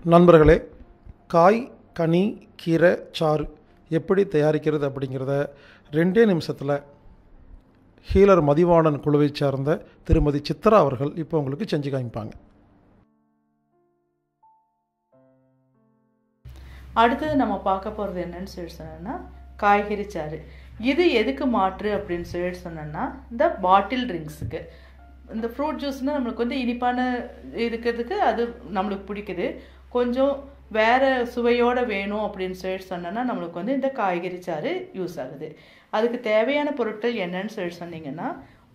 நண்பர்களே காய் கனி கீரை சாறு எப்படி தயாரிக்கிறது அப்படிங்கிறத ரெண்டே நிமிஷத்தில் ஹீலர் மதிவாணன் குழுவை சார்ந்த திருமதி சித்ரா அவர்கள் இப்போ உங்களுக்கு செஞ்சு காமிப்பாங்க அடுத்தது நம்ம பார்க்க போகிறது என்னன்னு சொல்லி சொன்னோன்னா காய்கறி சாறு இது எதுக்கு மாற்று அப்படின்னு சொல்லி சொன்னோன்னா இந்த பாட்டில் ட்ரிங்க்ஸுக்கு இந்த ஃப்ரூட் ஜூஸ்னால் நம்மளுக்கு வந்து இனிப்பான இருக்கிறதுக்கு அது நம்மளுக்கு பிடிக்குது கொஞ்சம் வேறு சுவையோடு வேணும் அப்படின்னு சொல்லி சொன்னோன்னா நம்மளுக்கு வந்து இந்த காய்கறி சாறு யூஸ் ஆகுது அதுக்கு தேவையான பொருட்கள் என்னன்னு சொல்லி சொன்னீங்கன்னா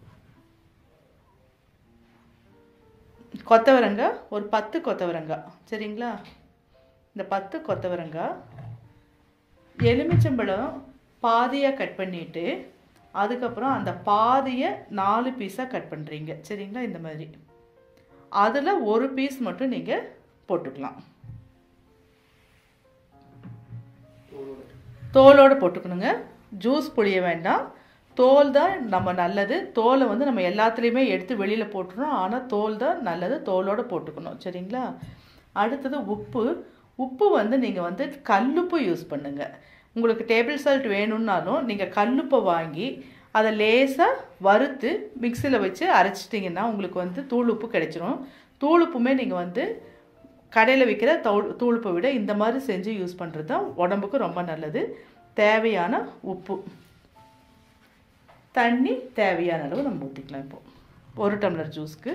கொத்தவரங்காய் ஒரு பத்து கொத்தவரங்காய் சரிங்களா இந்த பத்து கொத்தவரங்காய் எலுமிச்சம்பழம் பாதியாக கட் பண்ணிவிட்டு அதுக்கப்புறம் அந்த பாதியை நாலு பீஸாக கட் பண்ணுறீங்க சரிங்களா இந்த மாதிரி அதில் ஒரு பீஸ் மட்டும் நீங்கள் போட்டுக்கலாம் தோலோடு போட்டுக்கணுங்க ஜூஸ் புளிய வேண்டாம் தோல் தான் நம்ம நல்லது தோலை வந்து நம்ம எல்லாத்துலேயுமே எடுத்து வெளியில் போட்டுறோம் ஆனால் தோல் தான் நல்லது தோலோடு போட்டுக்கணும் சரிங்களா அடுத்தது உப்பு உப்பு வந்து நீங்கள் வந்து கல்லுப்பு யூஸ் பண்ணுங்கள் உங்களுக்கு டேபிள் சால்ட் வேணும்னாலும் நீங்கள் கல்லுப்பை வாங்கி அதை லேசாக வறுத்து மிக்சியில் வச்சு அரைச்சிட்டிங்கன்னா உங்களுக்கு வந்து தூள் உப்பு கிடைச்சிரும் தூள் உப்புமே நீங்கள் வந்து கடையில் விற்கிற தூள் தூளுப்பை விட இந்த மாதிரி செஞ்சு யூஸ் பண்ணுறது தான் உடம்புக்கு ரொம்ப நல்லது தேவையான உப்பு தண்ணி தேவையான அளவு நம்ம ஊற்றிக்கலாம் இப்போது ஒரு டம்ளர் ஜூஸ்க்கு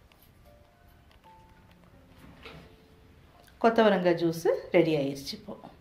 கொத்தவரங்காய் ஜூஸு ரெடி ஆயிடுச்சு இப்போது